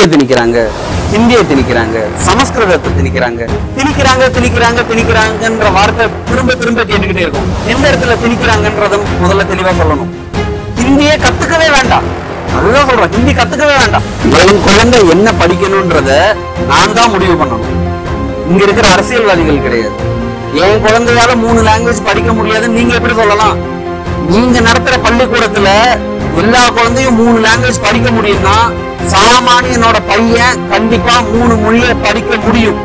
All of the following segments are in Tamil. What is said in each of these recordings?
இங்கிலீஷை திணிக்கிறாங்க ஹிந்தியை திணிக்கிறாங்க சமஸ்கிருதத்தை திணிக்கிறாங்க திணிக்கிறாங்க திணிக்கிறாங்க திணிக்கிறாங்கன்ற வார்த்தை திரும்ப திரும்ப கேட்டுக்கிட்டே இருக்கும் எந்த இடத்துல திணிக்கிறாங்கன்றத முதல்ல தெளிவா சொல்லணும் ஹிந்தியே கத்துக்கவே வேண்டாம் அதுதான் சொல்றேன் ஹிந்தி கத்துக்கவே வேண்டாம் என் குழந்தை என்ன படிக்கணும்ன்றத நான் தான் முடிவு பண்ணணும் இங்க இருக்கிற அரசியல்வாதிகள் கிடையாது என் குழந்தையால மூணு லாங்குவேஜ் படிக்க முடியாதுன்னு நீங்க எப்படி சொல்லலாம் நீங்க நடத்துற பள்ளிக்கூடத்துல எல்லா குழந்தையும் மூணு லாங்குவேஜ் படிக்க முடியும்னா சாமானியனோட பையன் கண்டிப்பா மூணு மொழியை படிக்க முடியும்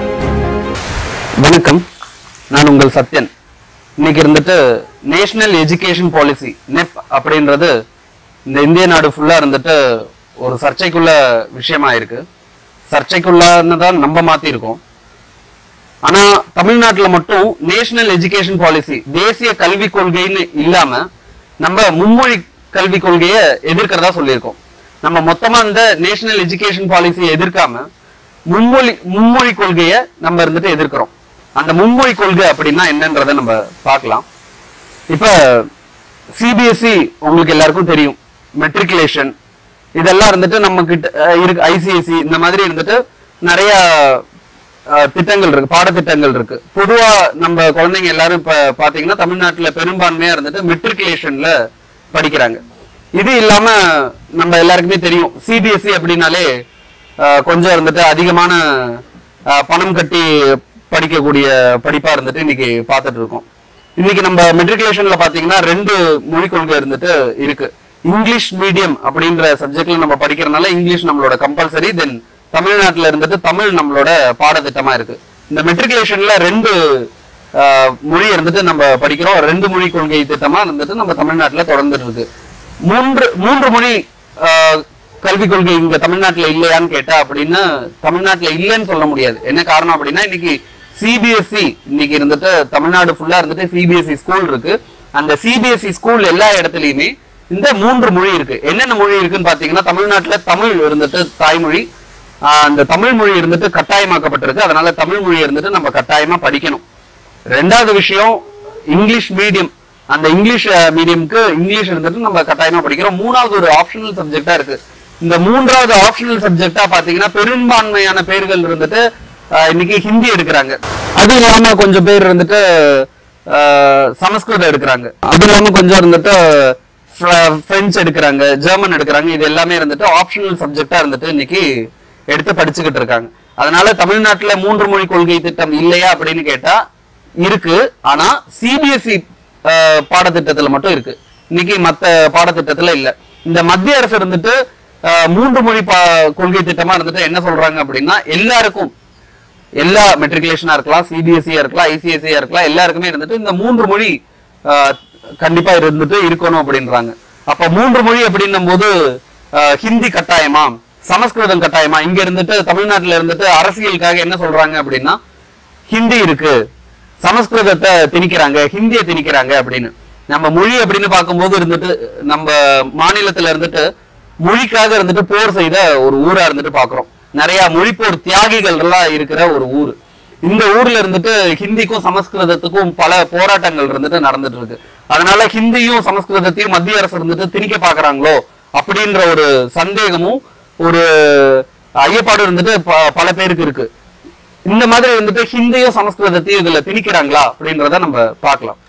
வணக்கம் நான் உங்கள் சத்யன் இன்னைக்கு இருந்துட்டு நேஷனல் எஜுகேஷன் பாலிசி நெப் அப்படின்றது இந்த இந்திய நாடு ஃபுல்லா இருந்துட்டு ஒரு சர்ச்சைக்குள்ள விஷயமா இருக்கு சர்ச்சைக்குள்ளன்னு தான் நம்ம மாத்தி இருக்கோம் ஆனா தமிழ்நாட்டுல மட்டும் நேஷனல் எஜுகேஷன் பாலிசி தேசிய கல்விக் கொள்கைன்னு இல்லாம நம்ம மும்மொழி கல்விக் கொள்கையை எதிர்க்கிறதா சொல்லியிருக்கோம் நம்ம மொத்தமா இந்த நேஷனல் எஜுகேஷன் பாலிசியை எதிர்க்காம மும்மொழி மும்மொழி கொள்கையை நம்ம இருந்துட்டு எதிர்க்கிறோம் அந்த மும்மொழி கொள்கை அப்படின்னா என்னன்றதை நம்ம பார்க்கலாம் இப்ப சிபிஎஸ்இ உங்களுக்கு எல்லாருக்கும் தெரியும் மெட்ரிகுலேஷன் இதெல்லாம் இருந்துட்டு நம்ம கிட்ட அஹ், இருக்கு ஐசிஎஸ்சி இந்த மாதிரி இருந்துட்டு நிறைய அஹ், திட்டங்கள் இருக்கு பாடத்திட்டங்கள் இருக்கு பொதுவா நம்ம குழந்தைங்க எல்லாரும் இப்ப பாத்தீங்கன்னா தமிழ்நாட்டுல பெரும்பான்மையா இருந்துட்டு மெட்ரிகுலேஷன்ல படிக்கிறாங்க இது இல்லாம நம்ம எல்லாருக்குமே தெரியும் சிபிஎஸ்சி அப்படின்னாலே அஹ், கொஞ்சம் இருந்துட்டு அதிகமான அஹ், பணம் கட்டி படிக்கக்கூடிய படிப்பா இருந்துட்டு இன்னைக்கு பார்த்துட்டு இருக்கோம் இன்னைக்கு நம்ம மெட்ரிகுலேஷன்ல பாத்தீங்கன்னா ரெண்டு மொழிக் கொள்கை இருந்துட்டு இருக்கு இங்கிலீஷ் மீடியம் அப்படின்ற சப்ஜெக்ட்ல நம்ம படிக்கிறதுனால இங்கிலீஷ் நம்மளோட கம்பல்சரி தென் தமிழ்நாட்டுல இருந்துட்டு தமிழ் நம்மளோட பாடத்திட்டமா இருக்கு இந்த மெட்ரிகுலேஷன்ல ரெண்டு ஆஹ், மொழி இருந்துட்டு நம்ம படிக்கிறோம் ரெண்டு மொழி கொள்கை திட்டமா இருந்துட்டு நம்ம தமிழ்நாட்டுல தொடர்ந்துட்டு இருக்கு மூன்று மூன்று மொழி ஆஹ், கல்விக் கொள்கை இங்க தமிழ்நாட்டுல இல்லையான்னு கேட்டா அப்படின்னா தமிழ்நாட்டுல இல்லைன்னு சொல்ல முடியாது என்ன காரணம் அப்படின்னா இன்னைக்கு சிபிஎஸ்இ இன்னைக்கு இருந்துட்டு தமிழ்நாடு ஃபுல்லா இருந்துட்டு சிபிஎஸ்இ ஸ்கூல் இருக்கு அந்த சிபிஎஸ்இ ஸ்கூல் எல்லா இடத்துலயுமே இந்த மூன்று மொழி இருக்கு என்னென்ன மொழி இருக்குன்னு பாத்தீங்கன்னா தமிழ்நாட்டுல தமிழ் இருந்துட்டு தாய்மொழி ஆஹ் அந்த தமிழ் மொழி இருந்துட்டு கட்டாயமாக்கப்பட்டிருக்கு அதனால தமிழ் மொழி இருந்துட்டு நம்ம கட்டாயமா படிக்கணும் ரெண்டாவது விஷயம் இங்கிலீஷ் மீடியம் அந்த இங்கிலீஷ் மீடியம்க்கு இங்கிலீஷ் இருந்துட்டு நம்ம கட்டாயமா படிக்கிறோம் மூணாவது ஒரு ஆப்ஷனல் சப்ஜெக்டா இருக்கு இந்த மூன்றாவது ஆப்ஷனல் சப்ஜெக்டா பாத்தீங்கன்னா பெரும்பான்மையான பேர்கள் இருந்துட்டு ஆஹ் இன்னைக்கு ஹிந்தி எடுக்கிறாங்க அது இல்லாம கொஞ்சம் பேர் இருந்துட்டு ஆஹ் சமஸ்கிருதம் எடுக்கிறாங்க அது இல்லாம கொஞ்சம் இருந்துட்டு ஃப்ர- பிரெஞ்சு எடுக்கிறாங்க ஜெர்மன் எடுக்கிறாங்க இது எல்லாமே இருந்துட்டு ஆப்ஷனல் சப்ஜெக்டா இருந்துட்டு இன்னைக்கு எடுத்து படிச்சுக்கிட்டு இருக்காங்க அதனால தமிழ்நாட்டுல மூன்று மொழி கொள்கை திட்டம் இல்லையா அப்படின்னு கேட்டா இருக்கு ஆனா சிபிஎஸ்இ பாடத்திட்டத்துல மட்டும் இருக்கு இன்னைக்கு மத்த பாடத்திட்டத்துல இல்ல இந்த மத்திய அரசு இருந்துட்டு ஆஹ், மூன்று மொழி பா- கொள்கை திட்டமா இருந்துட்டு என்ன சொல்றாங்க அப்படின்னா எல்லாருக்கும் எல்லா மெட்ரிகுலேஷனா இருக்கலாம் சிபிஎஸ்சியா இருக்கலாம் ஐசிஎஸ்சியா இருக்கலாம் எல்லாருக்குமே இருந்துட்டு இந்த மூன்று மொழி ஆஹ், கண்டிப்பா இருந்துட்டு இருக்கணும் அப்படின்றாங்க அப்ப மூன்று மொழி அப்படின்னும் போது ஆஹ், ஹிந்தி கட்டாயமா சமஸ்கிருதம் கட்டாயமா இங்க இருந்துட்டு தமிழ்நாட்டுல இருந்துட்டு அரசியலுக்காக என்ன சொல்றாங்க அப்படின்னா ஹிந்தி இருக்கு சமஸ்கிருதத்தை திணிக்கிறாங்க ஹிந்தியை திணிக்கிறாங்க அப்படின்னு நம்ம மொழி அப்படின்னு பார்க்கும்போது இருந்துட்டு நம்ம மாநிலத்துல இருந்துட்டு மொழிக்காக இருந்துட்டு போர் செய்த ஒரு ஊரா இருந்துட்டு பாக்குறோம் நிறைய மொழிப்போர் தியாகிகள் எல்லாம் இருக்கிற ஒரு ஊர் இந்த ஊர்ல இருந்துட்டு ஹிந்திக்கும் சமஸ்கிருதத்துக்கும் பல போராட்டங்கள் இருந்துட்டு நடந்துட்டு இருக்கு அதனால ஹிந்தியும் சமஸ்கிருதத்தையும் மத்திய அரசு இருந்துட்டு திணிக்க பாக்குறாங்களோ அப்படின்ற ஒரு சந்தேகமும் ஒரு ஐயப்பாடு இருந்துட்டு ப- பல பேருக்கு இருக்கு இந்த மாதிரி வந்துட்டு ஹிந்தியும் சமஸ்கிருதத்தையும் இதுல திணிக்கிறாங்களா அப்படின்றத நம்ம பார்க்கலாம்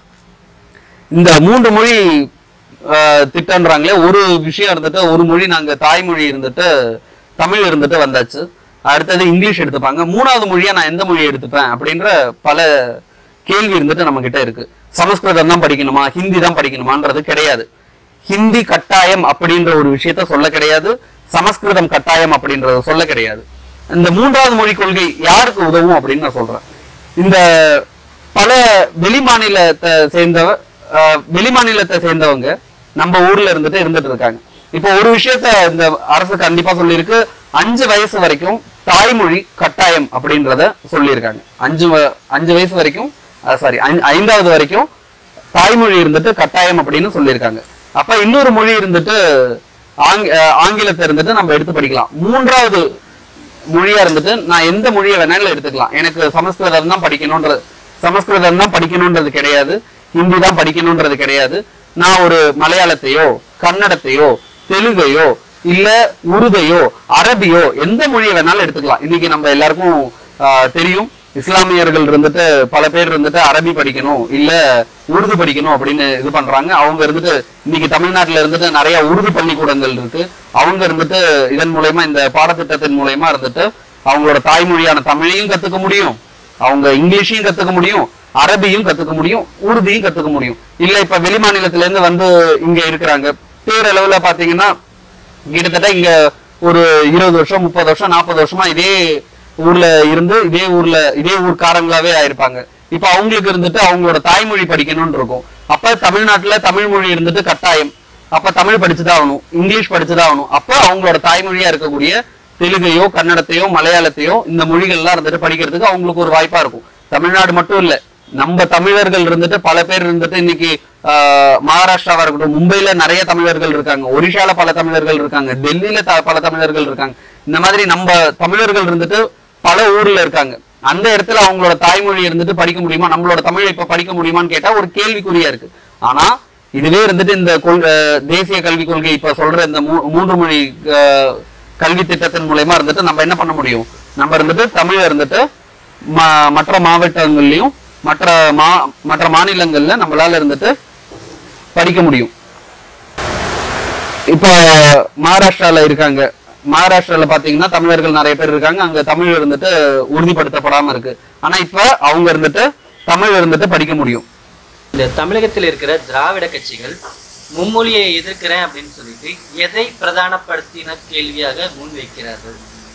இந்த மூன்று மொழி ஆஹ், திட்டம்ன்றாங்களே ஒரு விஷயம் இருந்துட்டு ஒரு மொழி நாங்க தாய்மொழி இருந்துட்டு தமிழ் இருந்துட்டு வந்தாச்சு அடுத்தது இங்கிலீஷ் எடுத்துப்பாங்க மூணாவது மொழியா நான் எந்த மொழி எடுத்துப்பேன் அப்படின்ற பல கேள்வி இருந்துட்டு நம்ம கிட்ட இருக்கு சமஸ்கிருதம் தான் படிக்கணுமா ஹிந்தி தான் படிக்கணுமான்றது கிடையாது ஹிந்தி கட்டாயம் அப்படின்ற ஒரு விஷயத்த சொல்ல கிடையாது சமஸ்கிருதம் கட்டாயம் அப்படின்றத சொல்ல கிடையாது இந்த மூன்றாவது மொழி கொள்கை யாருக்கு உதவும் அப்படின்னு நான் சொல்றேன் இந்த பல வெளி மாநிலத்தை சேர்ந்த அஹ், வெளி மாநிலத்தை சேர்ந்தவங்க நம்ம ஊர்ல இருந்துட்டு இருந்துட்டு இருக்காங்க இப்போ ஒரு விஷயத்த இந்த அரசு கண்டிப்பா சொல்லியிருக்கு அஞ்சு வயசு வரைக்கும் தாய்மொழி கட்டாயம் அப்படின்றத சொல்லியிருக்காங்க அஞ்சு வ- அஞ்சு வயசு வரைக்கும் சாரி ஐந்தாவது வரைக்கும் தாய்மொழி இருந்துட்டு கட்டாயம் அப்படின்னு சொல்லியிருக்காங்க அப்ப இன்னொரு மொழி இருந்துட்டு ஆங்- அஹ் ஆங்கிலத்தை இருந்துட்டு நம்ம எடுத்து படிக்கலாம் மூன்றாவது மொழியா இருந்துட்டு நான் எந்த மொழியை வேணாலும் எடுத்துக்கலாம் எனக்கு சமஸ்கிருதம் தான் படிக்கணும்ன்றது சமஸ்கிருதம் தான் படிக்கணும்ன்றது கிடையாது ஹிந்தி தான் படிக்கணும்ன்றது கிடையாது நான் ஒரு மலையாளத்தையோ கன்னடத்தையோ தெலுங்கையோ இல்ல உருதையோ அரபியோ எந்த மொழியை வேணாலும் எடுத்துக்கலாம் இன்னைக்கு நம்ம எல்லாருக்கும் ஆஹ், தெரியும் இஸ்லாமியர்கள் இருந்துட்டு பல பேர் இருந்துட்டு அரபி படிக்கணும் இல்ல உருது படிக்கணும் அப்படின்னு இது பண்றாங்க அவங்க இருந்துட்டு இன்னைக்கு தமிழ்நாட்டுல இருந்துட்டு நிறைய உருது பள்ளிக்கூடங்கள் இருக்கு அவங்க இருந்துட்டு இதன் மூலயமா இந்த பாடத்திட்டத்தின் மூலயமா இருந்துட்டு அவங்களோட தாய்மொழியான தமிழையும் கத்துக்க முடியும் அவங்க இங்கிலீஷையும் கத்துக்க முடியும் அரபியும் கத்துக்க முடியும் உருதியும் கத்துக்க முடியும் இல்ல இப்ப வெளி மாநிலத்துல இருந்து வந்து இங்க இருக்கிறாங்க பேரளவுல பாத்தீங்கன்னா கிட்டத்தட்ட இங்க ஒரு இருபது வருஷம் முப்பது வருஷம் நாற்பது வருஷமா இதே ஊர்ல இருந்து இதே ஊர்ல இதே ஊர்க்காரங்களாவே ஆயிருப்பாங்க இப்ப அவங்களுக்கு இருந்துட்டு அவங்களோட தாய்மொழி படிக்கணும்னு இருக்கும் அப்ப தமிழ்நாட்டுல தமிழ் மொழி இருந்துட்டு கட்டாயம் அப்ப தமிழ் படிச்சுதான் ஆகணும் இங்கிலீஷ் படிச்சுதான் ஆகணும் அப்ப அவங்களோட தாய்மொழியா இருக்கக்கூடிய தெலுங்கையோ கன்னடத்தையோ மலையாளத்தையோ இந்த மொழிகள்லாம் இருந்துட்டு படிக்கிறதுக்கு அவங்களுக்கு ஒரு வாய்ப்பா இருக்கும் தமிழ்நாடு மட்டும் இல்ல நம்ம தமிழர்கள் இருந்துட்டு பல பேர் இருந்துட்டு இன்னைக்கு ஆஹ், மகாராஷ்டிராவா இருக்கட்டும் மும்பைல நிறைய தமிழர்கள் இருக்காங்க ஒரிஷால பல தமிழர்கள் இருக்காங்க டெல்லியில த- பல தமிழர்கள் இருக்காங்க இந்த மாதிரி நம்ம தமிழர்கள் இருந்துட்டு பல ஊர்ல இருக்காங்க அந்த இடத்துல அவங்களோட தாய்மொழி இருந்துட்டு படிக்க முடியுமா நம்மளோட தமிழை இப்ப படிக்க முடியுமான்னு கேட்டா ஒரு கேள்விக்குறியா இருக்கு ஆனா இதுவே இருந்துட்டு இந்த கொள் அஹ் தேசிய கல்விக் கொள்கை இப்ப சொல்ற இந்த மூ- மூன்று மொழி அஹ், கல்வி திட்டத்தின் மூலயமா இருந்துட்டு நம்ம என்ன பண்ண முடியும் நம்ம இருந்துட்டு தமிழ் இருந்துட்டு ம- மற்ற மாவட்டங்கள்லயும் மற்ற மா மற்ற மாநிலங்கள்ல நம்மளால இருந்துட்டு படிக்க முடியும் இப்ப மகாராஷ்டிரால இருக்காங்க மகாராஷ்டிரால பாத்தீங்கன்னா தமிழர்கள் நிறைய பேர் இருக்காங்க அங்க தமிழ் இருந்துட்டு உறுதிப்படுத்தப்படாம இருக்கு ஆனா இப்ப அவங்க இருந்துட்டு தமிழ் இருந்துட்டு படிக்க முடியும் இந்த தமிழகத்தில் இருக்கிற திராவிட கட்சிகள் மும்மொழியை எதிர்க்கிறேன் அப்படின்னு சொல்லிட்டு எதை பிரதானப்படுத்தின கேள்வியாக முன்வைக்கிறார்கள்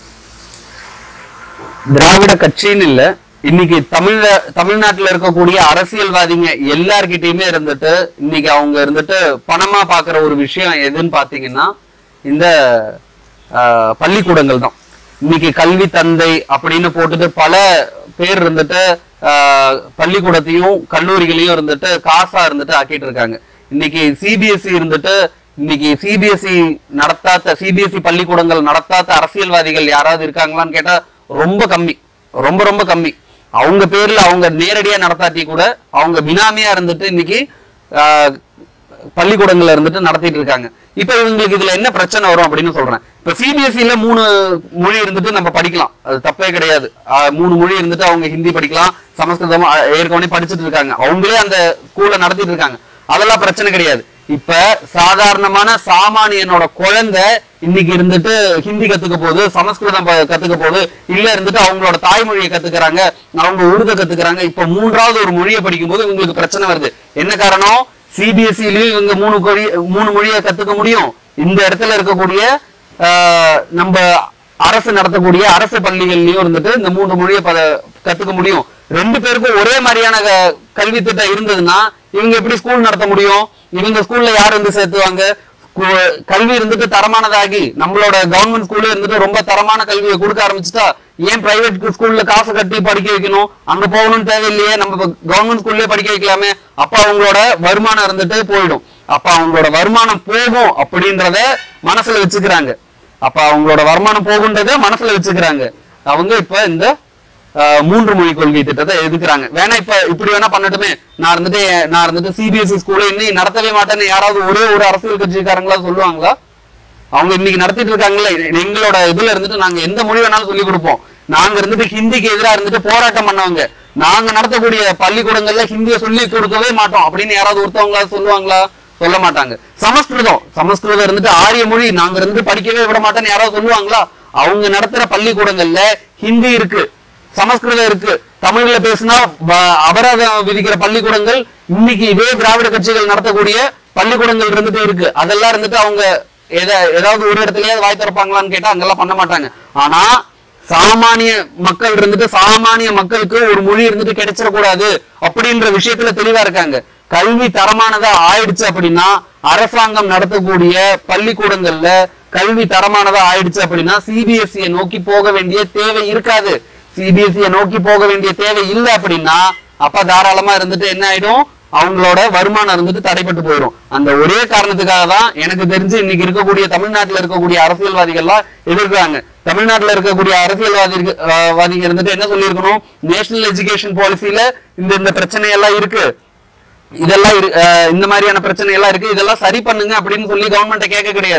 திராவிட கட்சின்னு இல்ல இன்னைக்கு தமிழ்ல தமிழ்நாட்டுல இருக்கக்கூடிய அரசியல்வாதிங்க எல்லார்கிட்டயுமே இருந்துட்டு இன்னைக்கு அவங்க இருந்துட்டு பணமா பாக்குற ஒரு விஷயம் எதுன்னு பாத்தீங்கன்னா இந்த ஆஹ், பள்ளிக்கூடங்கள் தான் இன்னைக்கு கல்வி தந்தை அப்படின்னு போட்டுட்டு பல பேர் இருந்துட்டு ஆஹ், பள்ளிக்கூடத்தையும் கல்லூரிகளையும் இருந்துட்டு காசா இருந்துட்டு ஆக்கிட்டு இருக்காங்க இன்னைக்கு சிபிஎஸ்இ இருந்துட்டு இன்னைக்கு சிபிஎஸ்இ நடத்தாத சிபிஎஸ்இ பள்ளிக்கூடங்கள் நடத்தாத அரசியல்வாதிகள் யாராவது இருக்காங்களான்னு கேட்டா ரொம்ப கம்மி ரொம்ப ரொம்ப கம்மி அவங்க பேர்ல அவங்க நேரடியா நடத்தாட்டி கூட அவங்க பினாமியா இருந்துட்டு இன்னைக்கு ஆஹ், பள்ளிக்கூடங்கள்ல இருந்துட்டு நடத்திட்டு இருக்காங்க இப்ப இவங்களுக்கு இதுல என்ன பிரச்சனை வரும் அப்படின்னு சொல்றேன் இப்ப சிபிஎஸ்சில மூணு மொழி இருந்துட்டு நம்ம படிக்கலாம் அது தப்பே கிடையாது ஆஹ் மூணு மொழி இருந்துட்டு அவங்க ஹிந்தி படிக்கலாம் சமஸ்கிருதம் ஆஹ் ஏற்கனவே படிச்சுட்டு இருக்காங்க அவங்களே அந்த ஸ்கூல்ல நடத்திட்டு இருக்காங்க அதெல்லாம் பிரச்சனை கிடையாது இப்ப சாதாரணமான சாமானியனோட குழந்தை இன்னைக்கு இருந்துட்டு ஹிந்தி கத்துக்க போகுது சமஸ்கிருதம் ப- கத்துக்க போகுது இல்ல இருந்துட்டு அவங்களோட தாய்மொழியை கத்துக்கிறாங்க அவங்க உருத கத்துக்கிறாங்க இப்ப மூன்றாவது ஒரு மொழியை படிக்கும்போது இவங்களுக்கு பிரச்சனை வருது என்ன காரணம் சிபிஎஸ்சிலயும் இவங்க மூணு மொழி மூணு மொழியை கத்துக்க முடியும் இந்த இடத்துல இருக்கக்கூடிய ஆஹ், நம்ம அரசு நடத்தக்கூடிய அரசு பள்ளிகள்லயும் இருந்துட்டு இந்த மூன்று மொழியை ப- கத்துக்க முடியும் ரெண்டு பேருக்கும் ஒரே மாதிரியான க- கல்வி திட்டம் இருந்ததுன்னா இவங்க எப்படி ஸ்கூல் நடத்த முடியும் இவங்க ஸ்கூல்ல யார் வந்து சேர்த்துவாங்க கு- கல்வி இருந்துட்டு தரமானதாகி நம்மளோட கவர்மெண்ட் ஸ்கூல்ல இருந்துட்டு ரொம்ப தரமான கல்வியை கொடுக்க ஆரம்பிச்சுட்டா ஏன் பிரைவேட் ஸ்கூல்ல காசு கட்டி படிக்க வைக்கணும் அங்க போகணும்னு தேவையில்லையே நம்ம கவர்மெண்ட் ஸ்கூல்லயே படிக்க வைக்கலாமே அப்ப அவங்களோட வருமானம் இருந்துட்டு போயிடும் அப்ப அவங்களோட வருமானம் போகும் அப்படின்றத மனசுல வச்சுக்கிறாங்க அப்ப அவங்களோட வருமானம் போகுன்றத மனசுல வச்சுக்கிறாங்க அவங்க இப்ப இந்த ஆஹ், மூன்று மொழி கொள்கை திட்டத்தை எதுக்குறாங்க வேணா இப்ப இப்படி வேணா பண்ணட்டுமே நான் இருந்துட்டு நான் இருந்துட்டு சிபிஎஸ்இ ஸ்கூல்ல இன்னும் நடத்தவே மாட்டேன்னு யாராவது ஒரே ஒரு அரசியல் கட்சிக்காரங்களா சொல்லுவாங்களா அவங்க இன்னைக்கு நடத்திட்டு இருக்காங்கல்ல எங்களோட இதுல இருந்துட்டு நாங்க எந்த மொழி வேணாலும் சொல்லி கொடுப்போம் நாங்க இருந்துட்டு ஹிந்திக்கு எதிரா இருந்துட்டு போராட்டம் பண்ணவங்க நாங்க நடத்தக்கூடிய பள்ளிக்கூடங்கள்ல ஹிந்தியை சொல்லி கொடுக்கவே மாட்டோம் அப்படின்னு யாராவது ஒருத்தவங்களா சொல்லுவாங்களா சொல்ல மாட்டாங்க சமஸ்கிருதம் சமஸ்கிருதம் இருந்துட்டு ஆரிய மொழி நாங்க இருந்துட்டு படிக்கவே விட மாட்டோம்னு யாராவது சொல்லுவாங்களா அவங்க நடத்துற பள்ளிக்கூடங்கள்ல ஹிந்தி இருக்கு சமஸ்கிருதம் இருக்கு தமிழ்ல பேசினா ப- அபராதம் விதிக்கிற பள்ளிக்கூடங்கள் இன்னைக்கு இதே திராவிட கட்சிகள் நடத்தக்கூடிய பள்ளிக்கூடங்கள் இருந்துட்டு இருக்கு அதெல்லாம் இருந்துட்டு அவங்க எத- ஏதாவது ஒரு இடத்துலயாவது வாய் திறப்பாங்களான்னு கேட்டா அங்கெல்லாம் பண்ண மாட்டாங்க ஆனா சாமானிய மக்கள் இருந்துட்டு சாமானிய மக்களுக்கு ஒரு மொழி இருந்துட்டு கிடைச்சிடக்கூடாது அப்படின்ற விஷயத்துல தெளிவா இருக்காங்க கல்வி தரமானதா ஆயிடுச்சு அப்படின்னா அரசாங்கம் நடத்தக்கூடிய பள்ளிக்கூடங்கள்ல கல்வி தரமானதா ஆயிடுச்சு அப்படின்னா சிபிஎஸ்இ நோக்கி போக வேண்டிய தேவை இருக்காது சிபிஎஸ்இ நோக்கி போக வேண்டிய தேவை இல்லை அப்படின்னா அப்ப தாராளமா இருந்துட்டு என்ன ஆயிடும் அவங்களோட வருமானம் இருந்துட்டு தடைப்பட்டு போயிடும் அந்த ஒரே காரணத்துக்காக தான் எனக்கு தெரிஞ்சு இன்னைக்கு இருக்கக்கூடிய தமிழ்நாட்டுல இருக்கக்கூடிய அரசியல்வாதிகள்லாம் எதிர்க்கிறாங்க தமிழ்நாட்டுல இருக்கக்கூடிய அரசியல்வாதி வாதிங்க இருந்துட்டு என்ன சொல்லியிருக்கணும் நேஷனல் எஜுகேஷன் பாலிசியில இந்த இந்த பிரச்சனை எல்லாம் இருக்கு இதெல்லாம் இரு- அஹ் இந்த மாதிரியான பிரச்சனை எல்லாம் இருக்கு இதெல்லாம் சரி பண்ணுங்க அப்படின்னு சொல்லி கவர்மெண்ட்டை கேட்க கிடையாது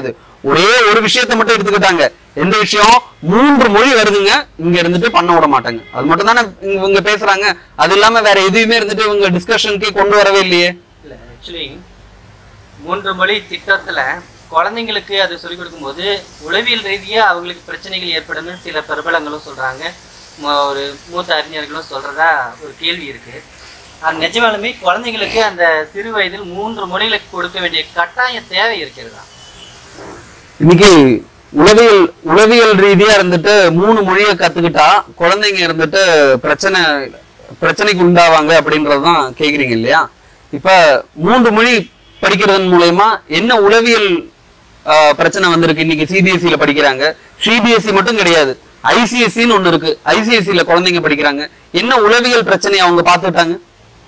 ஒரே ஒரு விஷயத்தை மட்டும் எடுத்துக்கிட்டாங்க எந்த விஷயம் மூன்று மொழி வருதுங்க இங்க இருந்துட்டு பண்ண விட மாட்டாங்க அது மட்டும் தானே இவங்க பேசுறாங்க அது இல்லாம வேற எதுவுமே இருந்துட்டு இவங்க டிஸ்கஷனுக்கே கொண்டு வரவே இல்லையே இல்லை ஆக்சுவலி மூன்று மொழி திட்டத்துல குழந்தைங்களுக்கு அது சொல்லிக் கொடுக்கும்போது உளவியல் ரீதியா அவங்களுக்கு பிரச்சனைகள் ஏற்படும்னு சில பிரபலங்களும் சொல்றாங்க மு- ஒரு மூத்த அறிஞர்களும் சொல்றதா ஒரு கேள்வி இருக்கு அது நிஜமாலுமே குழந்தைங்களுக்கு அந்த சிறு வயதில் மூன்று மொழிகளுக்கு கொடுக்க வேண்டிய கட்டாய தேவை இருக்கிறதா இன்னைக்கு உளவியல் உளவியல் ரீதியா இருந்துட்டு மூணு மொழியை கத்துக்கிட்டா குழந்தைங்க இருந்துட்டு பிரச்சனை பிரச்சனைக்கு உண்டாவாங்க அப்படின்றதுதான் கேக்குறீங்க இல்லையா இப்ப மூன்று மொழி படிக்கிறதன் மூலயமா என்ன உளவியல் ஆஹ், பிரச்சனை வந்திருக்கு இன்னைக்கு சிபிஎஸ்சியில படிக்கிறாங்க சிபிஎஸ்சி மட்டும் கிடையாது ஐசிஎஸ்சின்னு ஒண்ணு இருக்கு ஐசிஎஸ்சியில குழந்தைங்க படிக்கிறாங்க என்ன உளவியல் பிரச்சனையை அவங்க பார்த்துட்டாங்க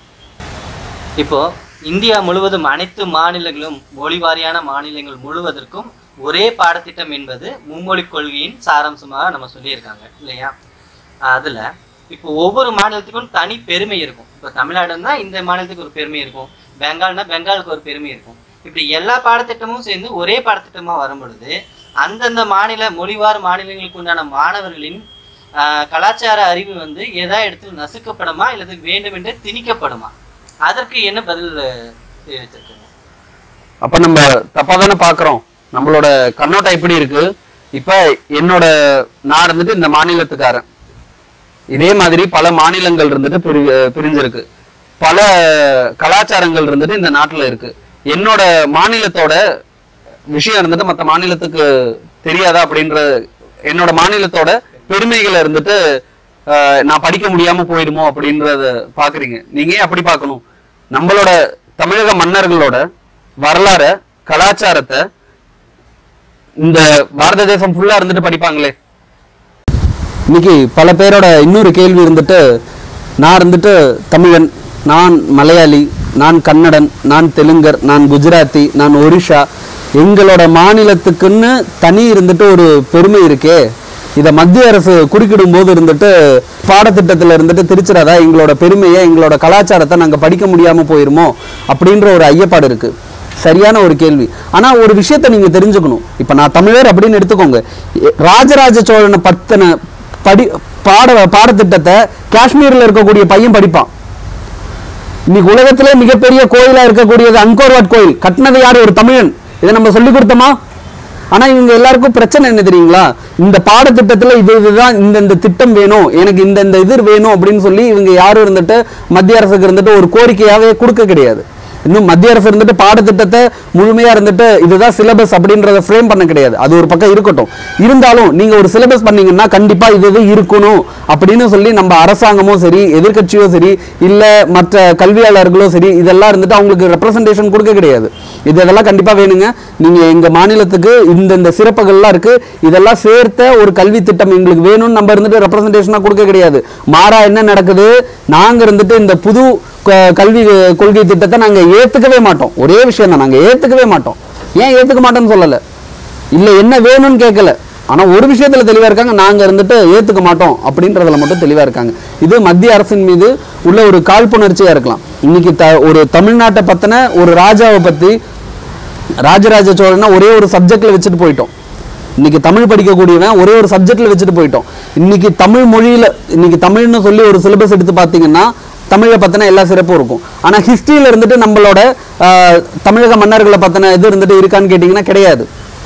இப்போ இந்தியா முழுவதும் அனைத்து மாநிலங்களும் மொழி வாரியான மாநிலங்கள் முழுவதற்கும் ஒரே பாடத்திட்டம் என்பது மும்மொழி கொள்கையின் சாராம்சமாக நம்ம சொல்லியிருக்காங்க இல்லையா அதுல இப்போ ஒவ்வொரு மாநிலத்துக்கும் தனி பெருமை இருக்கும் இப்போ தமிழ்நாடுன்னா இந்த மாநிலத்துக்கு ஒரு பெருமை இருக்கும் பெங்கால்னா பெங்காலுக்கு ஒரு பெருமை இருக்கும் இப்படி எல்லா பாடத்திட்டமும் சேர்ந்து ஒரே பாடத்திட்டமா வரும் பொழுது அந்தந்த மாநில மொழிவார் மாநிலங்களுக்கு உண்டான மாணவர்களின் ஆஹ், கலாச்சார அறிவு வந்து எதா இடத்துல நசுக்கப்படுமா அல்லது வேண்டுமென்றே திணிக்கப்படுமா அதற்கு என்ன பதில் அஹ், தெரிவித்திருக்கீங்க அப்ப நம்ம தப்பா தானே பாக்குறோம் நம்மளோட கண்ணோட்டம் எப்படி இருக்கு இப்ப என்னோட நான் இருந்துட்டு இந்த மாநிலத்துக்காரன் இதே மாதிரி பல மாநிலங்கள் இருந்துட்டு பிரி பிரிஞ்சிருக்கு பல கலாச்சாரங்கள் இருந்துட்டு இந்த நாட்டுல இருக்கு என்னோட மாநிலத்தோட விஷயம் இருந்துட்டு மத்த மாநிலத்துக்கு தெரியாதா அப்படின்ற என்னோட மாநிலத்தோட பெருமைகளை இருந்துட்டு ஆஹ், நான் படிக்க முடியாம போயிடுமோ அப்படின்றத பாக்குறீங்க நீங்க ஏன் அப்படி பார்க்கணும் நம்மளோட தமிழக மன்னர்களோட வரலாற கலாச்சாரத்தை இந்த பாரத தேசம் ஃபுல்லா இருந்துட்டு படிப்பாங்களே இன்னைக்கு பல பேரோட இன்னொரு கேள்வி இருந்துட்டு நான் இருந்துட்டு தமிழன் நான் மலையாளி நான் கன்னடன் நான் தெலுங்கர் நான் குஜராத்தி நான் ஒரிஷா எங்களோட மாநிலத்துக்குன்னு தனி இருந்துட்டு ஒரு பெருமை இருக்கே இதை மத்திய அரசு குறுக்கிடும் போது இருந்துட்டு பாடத்திட்டத்தில் இருந்துட்டு திருச்சிராதா எங்களோட பெருமையை எங்களோட கலாச்சாரத்தை நாங்கள் படிக்க முடியாமல் போயிருமோ அப்படின்ற ஒரு ஐயப்பாடு இருக்கு சரியான ஒரு கேள்வி ஆனா ஒரு விஷயத்தை நீங்க தெரிஞ்சுக்கணும் இப்ப நான் தமிழர் அப்படின்னு எடுத்துக்கோங்க எ- ராஜராஜ சோழனை பத்தின படி பாட பாடத்திட்டத்தை காஷ்மீர்ல இருக்கக்கூடிய பையன் படிப்பான் இன்னைக்கு உலகத்திலே மிகப்பெரிய கோயிலா இருக்கக்கூடியது அங்கோர்வாட் கோயில் கட்டினது யாரு ஒரு தமிழன் இதை நம்ம சொல்லி கொடுத்தோமா ஆனா இவங்க எல்லாருக்கும் பிரச்சனை என்ன தெரியுங்களா இந்த பாடத்திட்டத்துல இது இதுதான் இந்த இந்த திட்டம் வேணும் எனக்கு இந்த இந்த இது வேணும் அப்படின்னு சொல்லி இவங்க யாரும் இருந்துட்டு மத்திய அரசுக்கு இருந்துட்டு ஒரு கோரிக்கையாவே கொடுக்க கிடையாது இன்னும் மத்திய அரசு இருந்துட்டு பாடத்திட்டத்தை முழுமையா இருந்துட்டு இதுதான் சிலபஸ் அப்படின்றத ஃப்ரேம் பண்ண கிடையாது அது ஒரு பக்கம் இருக்கட்டும் இருந்தாலும் நீங்க ஒரு சிலபஸ் பண்ணீங்கன்னா கண்டிப்பா இது இது இருக்கணும் அப்படின்னு சொல்லி நம்ம அரசாங்கமும் சரி எதிர்க்கட்சியோ சரி இல்ல மற்ற கல்வியாளர்களோ சரி இதெல்லாம் இருந்துட்டு அவங்களுக்கு ரெப்ரசன்டேஷன் கொடுக்க கிடையாது இது இதெல்லாம் கண்டிப்பா வேணுங்க நீங்க எங்க மாநிலத்துக்கு இந்த இந்த சிறப்புகள்லாம் இருக்கு இதெல்லாம் சேர்த்த ஒரு கல்வி திட்டம் எங்களுக்கு வேணும்னு நம்ம இருந்துட்டு ரெப்ரசன்டேஷனா கொடுக்க கிடையாது மாறா என்ன நடக்குது நாங்க இருந்துட்டு இந்த புது க- கல்வி கொள்கை திட்டத்தை நாங்க ஏத்துக்கவே மாட்டோம் ஒரே விஷயம் தான் நாங்க ஏத்துக்கவே மாட்டோம் ஏன் ஏத்துக்க மாட்டோம்னு சொல்லல இல்ல என்ன வேணும்னு கேட்கல ஆனா ஒரு விஷயத்துல தெளிவா இருக்காங்க நாங்க இருந்துட்டு ஏத்துக்க மாட்டோம் அப்படின்றதுல மட்டும் தெளிவா இருக்காங்க இது மத்திய அரசின் மீது உள்ள ஒரு காழ்ப்புணர்ச்சியா இருக்கலாம் இன்னைக்கு த ஒரு தமிழ்நாட்டை பத்தின ஒரு ராஜாவை பத்தி ராஜராஜ சோழனை ஒரே ஒரு சப்ஜெக்ட்ல வச்சுட்டு போயிட்டோம் இன்னைக்கு தமிழ் படிக்கக்கூடியவன் ஒரே ஒரு சப்ஜெக்ட்ல வச்சுட்டு போயிட்டோம் இன்னைக்கு தமிழ் மொழியில இன்னைக்கு தமிழ்னு சொல்லி ஒரு சிலபஸ் எடுத்து பார்த்தீங்கன்னா தமிழை பத்தின எல்லா சிறப்பும் இருக்கும் ஆனா ஹிஸ்டரியில இருந்துட்டு நம்மளோட ஆஹ், தமிழக மன்னர்களை பத்தின இது இருந்துட்டு இருக்கான்னு கேட்டிங்கன்னா கிடையாது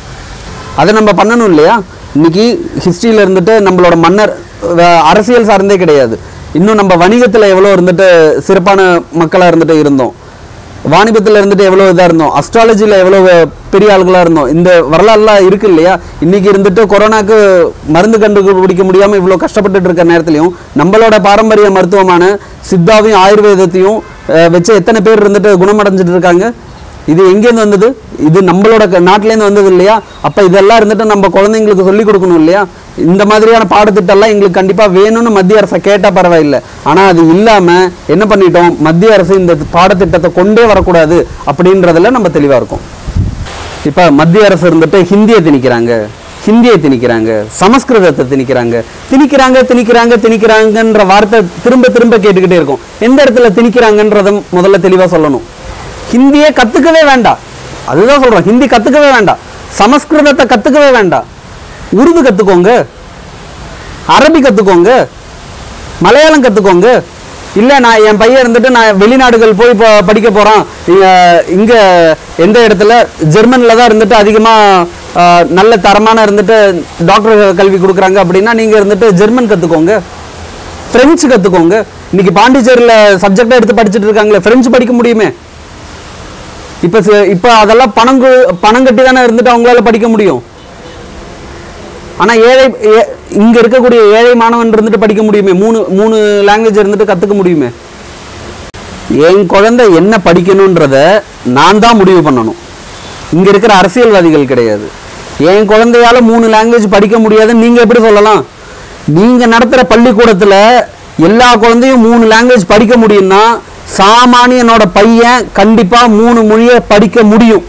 அதை நம்ம பண்ணணும் இல்லையா இன்னைக்கு ஹிஸ்டரியில இருந்துட்டு நம்மளோட மன்னர் அஹ், அரசியல் சார்ந்தே கிடையாது இன்னும் நம்ம வணிகத்துல எவ்வளோ இருந்துட்டு சிறப்பான மக்களா இருந்துட்டு இருந்தோம் வாணிபத்துல இருந்துட்டு எவ்வளோ இதா இருந்தோம் அஸ்ட்ராலஜில எவ்வளோ பெரிய ஆளுகளா இருந்தோம் இந்த வரலாறுலாம் இருக்கு இல்லையா இன்னைக்கு இருந்துட்டு கொரோனாக்கு மருந்து கண்டுபிடிக்க முடியாம இவ்வளோ கஷ்டப்பட்டுட்டு இருக்க நேரத்துலையும் நம்மளோட பாரம்பரிய மருத்துவமான சித்தாவையும் ஆயுர்வேதத்தையும் அஹ், வச்சு எத்தனை பேர் இருந்துட்டு குணமடைஞ்சிட்டு இருக்காங்க இது எங்கேருந்து வந்தது இது நம்மளோட க- நாட்டிலேருந்து வந்தது இல்லையா அப்ப இதெல்லாம் இருந்துட்டு நம்ம குழந்தைங்களுக்கு சொல்லி கொடுக்கணும் இல்லையா இந்த மாதிரியான பாடத்திட்டம்லாம் எங்களுக்கு கண்டிப்பா வேணும்னு மத்திய அரசை கேட்டா பரவாயில்லை ஆனா அது இல்லாம என்ன பண்ணிட்டோம் மத்திய அரசு இந்த பாடத்திட்டத்தை கொண்டே வரக்கூடாது அப்படின்றதுல நம்ம தெளிவா இருக்கோம் இப்ப மத்திய அரசு இருந்துட்டு ஹிந்தியை திணிக்கிறாங்க ஹிந்தியை திணிக்கிறாங்க சமஸ்கிருதத்தை திணிக்கிறாங்க திணிக்கிறாங்க திணிக்கிறாங்க திணிக்கிறாங்கன்ற வார்த்தை திரும்ப திரும்ப கேட்டுக்கிட்டே இருக்கும் எந்த இடத்துல திணிக்கிறாங்கன்றத முதல்ல தெளிவா சொல்லணும் ஹிந்தியே கத்துக்கவே வேண்டாம் அதுதான் சொல்றோம் ஹிந்தி கத்துக்கவே வேண்டாம் சமஸ்கிருதத்தை கத்துக்கவே வேண்டாம் உருது கத்துக்கோங்க அரபி கத்துக்கோங்க மலையாளம் கத்துக்கோங்க இல்ல நான் என் பையன் இருந்துட்டு நான் வெளிநாடுகள் போய் இப்போ படிக்க போறான் இங்க இங்க எந்த இடத்துல ஜெர்மன்ல தான் இருந்துட்டு அதிகமா ஆஹ், நல்ல தரமான இருந்துட்டு டாக்டர் கல்வி கொடுக்குறாங்க அப்படின்னா நீங்க இருந்துட்டு ஜெர்மன் கத்துக்கோங்க பிரெஞ்சு கத்துக்கோங்க இன்னைக்கு பாண்டிச்சேரியில சப்ஜெக்டா எடுத்து படிச்சுட்டு இருக்காங்களே பிரெஞ்சு படிக்க முடியுமே இப்ப ச- இப்ப அதெல்லாம் பணம் கு- பணம் கட்டி தானே இருந்துட்டு அவங்களால படிக்க முடியும் ஆனா ஏழை ஏ- இங்க இருக்கக்கூடிய ஏழை மாணவன் இருந்துட்டு படிக்க முடியுமே மூணு மூணு லாங்குவேஜ் இருந்துட்டு கத்துக்க முடியுமே என் குழந்தை என்ன படிக்கணுன்றத நான் தான் முடிவு பண்ணணும் இங்க இருக்கிற அரசியல்வாதிகள் கிடையாது என் குழந்தையால மூணு லாங்குவேஜ் படிக்க முடியாதுன்னு நீங்க எப்படி சொல்லலாம் நீங்க நடத்துற பள்ளிக்கூடத்துல எல்லா குழந்தையும் மூணு லாங்குவேஜ் படிக்க முடியும்னா சாமானியனோட பையன் கண்டிப்பா மூணு மொழியை படிக்க முடியும்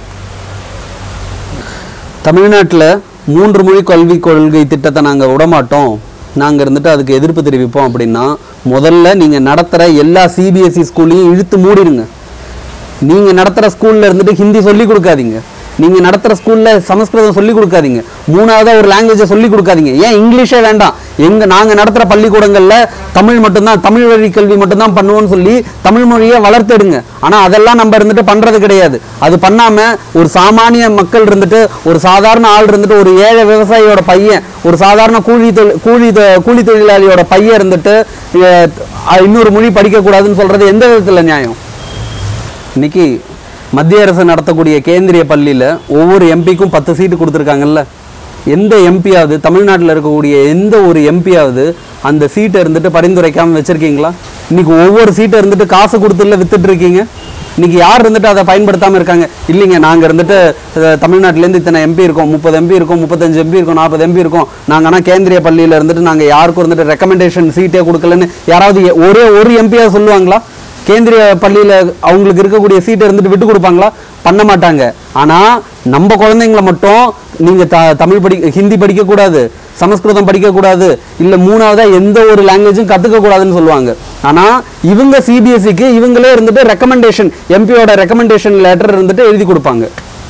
தமிழ்நாட்டில் மூன்று மொழி கல்விக் கொள்கை திட்டத்தை நாங்கள் விடமாட்டோம் நாங்கள் இருந்துட்டு அதுக்கு எதிர்ப்பு தெரிவிப்போம் அப்படின்னா முதல்ல நீங்கள் நடத்துகிற எல்லா சிபிஎஸ்சி ஸ்கூல்லையும் இழுத்து மூடிடுங்க நீங்கள் நடத்துகிற ஸ்கூலில் இருந்துட்டு ஹிந்தி சொல்லி கொடுக்காதீங்க நீங்கள் நடத்துகிற ஸ்கூலில் சமஸ்கிருதம் சொல்லி கொடுக்காதீங்க மூணாவதாக ஒரு லாங்குவேஜை சொல்லி கொடுக்காதீங்க ஏன் இங்கிலீஷே வேண்டாம் எங்கள் நாங்கள் நடத்துகிற பள்ளிக்கூடங்களில் தமிழ் மட்டும்தான் தமிழ் வழி கல்வி மட்டும்தான் பண்ணுவோம்னு சொல்லி தமிழ் மொழியை வளர்த்தெடுங்க ஆனால் அதெல்லாம் நம்ம இருந்துட்டு பண்ணுறது கிடையாது அது பண்ணாமல் ஒரு சாமானிய மக்கள் இருந்துட்டு ஒரு சாதாரண ஆள் இருந்துட்டு ஒரு ஏழை விவசாயியோட பையன் ஒரு சாதாரண கூலி தொழில் கூலி தொ- கூலி தொழிலாளியோட பையன் இருந்துட்டு அஹ், இன்னொரு மொழி படிக்கக்கூடாதுன்னு சொல்கிறது எந்த விதத்தில் நியாயம் இன்னைக்கு மத்திய அரசு நடத்தக்கூடிய கேந்திரிய பள்ளியில் ஒவ்வொரு எம்பிக்கும் பத்து சீட்டு கொடுத்துருக்காங்கல்ல எந்த எம்பியாவது தமிழ்நாட்டில் இருக்கக்கூடிய எந்த ஒரு எம்பியாவது அந்த சீட்டை இருந்துட்டு பரிந்துரைக்காமல் வச்சிருக்கீங்களா இன்னைக்கு ஒவ்வொரு சீட்டை இருந்துட்டு காசு கொடுத்துல வித்துட்டு இருக்கீங்க இன்னைக்கு யார் இருந்துட்டு அதை பயன்படுத்தாமல் இருக்காங்க இல்லைங்க நாங்கள் இருந்துட்டு அஹ், தமிழ்நாட்டிலேருந்து இத்தனை எம்பி இருக்கோம் முப்பது எம்பி இருக்கோம் முப்பத்தஞ்சு எம்பி இருக்கோம் நாற்பது எம்பி இருக்கோம் நாங்கள் ஆனால் கேந்திரிய பள்ளியில் இருந்துட்டு நாங்கள் யாருக்கும் இருந்துட்டு ரெக்கமெண்டேஷன் சீட்டே கொடுக்கலன்னு யாராவது எ- ஒரே ஒரு எம்பியாவது சொல்லுவாங்களா கேந்திரிய பள்ளியில அவங்களுக்கு இருக்கக்கூடிய சீட்டை இருந்துட்டு விட்டு கொடுப்பாங்களா பண்ண மாட்டாங்க ஆனா நம்ம குழந்தைங்களை மட்டும் நீங்க த தமிழ் படி ஹிந்தி படிக்க கூடாது சமஸ்கிருதம் படிக்க கூடாது இல்ல மூணாவதா எந்த ஒரு லாங்குவேஜும் கத்துக்க கூடாதுன்னு சொல்லுவாங்க ஆனா இவங்க சிபிஎஸ்சிக்கு இவங்களே இருந்துட்டு ரெக்கமெண்டேஷன் எம்பியோட ரெக்கமெண்டேஷன் லெட்டர் இருந்துட்டு எழுதி கொடுப்பாங்க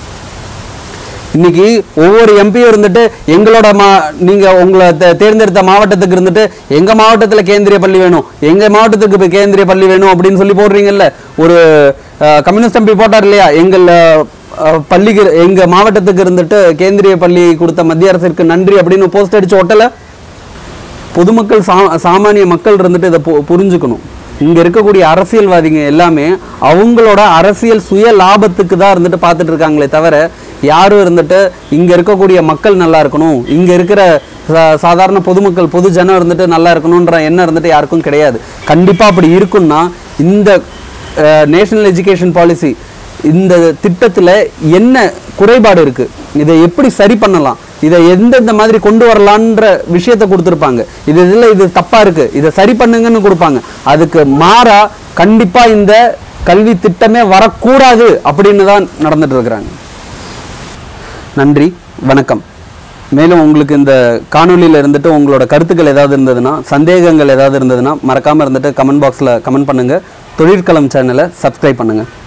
இன்னைக்கு ஒவ்வொரு எம்பியும் இருந்துட்டு எங்களோட மா நீங்க உங்களை தே- தேர்ந்தெடுத்த மாவட்டத்துக்கு இருந்துட்டு எங்க மாவட்டத்துல கேந்திரிய பள்ளி வேணும் எங்க மாவட்டத்துக்கு இப்ப கேந்திரிய பள்ளி வேணும் அப்படின்னு சொல்லி போடுறீங்கல்ல ஒரு அஹ், கம்யூனிஸ்ட் எம்பி போட்டார் இல்லையா எங்கள் அஹ், பள்ளிக்கு எங்க மாவட்டத்துக்கு இருந்துட்டு கேந்திரிய பள்ளி கொடுத்த மத்திய அரசிற்கு நன்றி அப்படின்னு போஸ்ட் அடிச்சு ஒட்டல பொதுமக்கள் சா சாமானிய மக்கள் இருந்துட்டு இதை பு- புரிஞ்சுக்கணும் இங்க இருக்கக்கூடிய அரசியல்வாதிங்க எல்லாமே அவங்களோட அரசியல் சுய லாபத்துக்கு தான் இருந்துட்டு பார்த்துட்டு இருக்காங்களே தவிர யாரும் இருந்துட்டு இங்க இருக்கக்கூடிய மக்கள் நல்லா இருக்கணும் இங்க இருக்கிற சா- சாதாரண பொதுமக்கள் பொது ஜனம் இருந்துட்டு நல்லா இருக்கணுன்ற எண்ணம் இருந்துட்டு யாருக்கும் கிடையாது கண்டிப்பா அப்படி இருக்குன்னா இந்த நேஷனல் எஜுகேஷன் பாலிசி இந்த திட்டத்துல என்ன குறைபாடு இருக்கு இதை எப்படி சரி பண்ணலாம் இதை எந்தெந்த மாதிரி கொண்டு வரலான்ற விஷயத்தை கொடுத்துருப்பாங்க இது இதுல இது தப்பா இருக்கு இதை சரி பண்ணுங்கன்னு கொடுப்பாங்க அதுக்கு மாறா கண்டிப்பா இந்த கல்வி திட்டமே வரக்கூடாது அப்படின்னு தான் நடந்துட்டு இருக்கிறாங்க நன்றி வணக்கம் மேலும் உங்களுக்கு இந்த காணொளியில் இருந்துட்டு உங்களோட கருத்துக்கள் ஏதாவது இருந்ததுன்னா சந்தேகங்கள் ஏதாவது இருந்ததுன்னா மறக்காம இருந்துட்டு கமெண்ட் பாக்ஸில் கமெண்ட் பண்ணுங்க தொழிற்களம் சேனலை சப்ஸ்கிரைப் பண்ணுங்க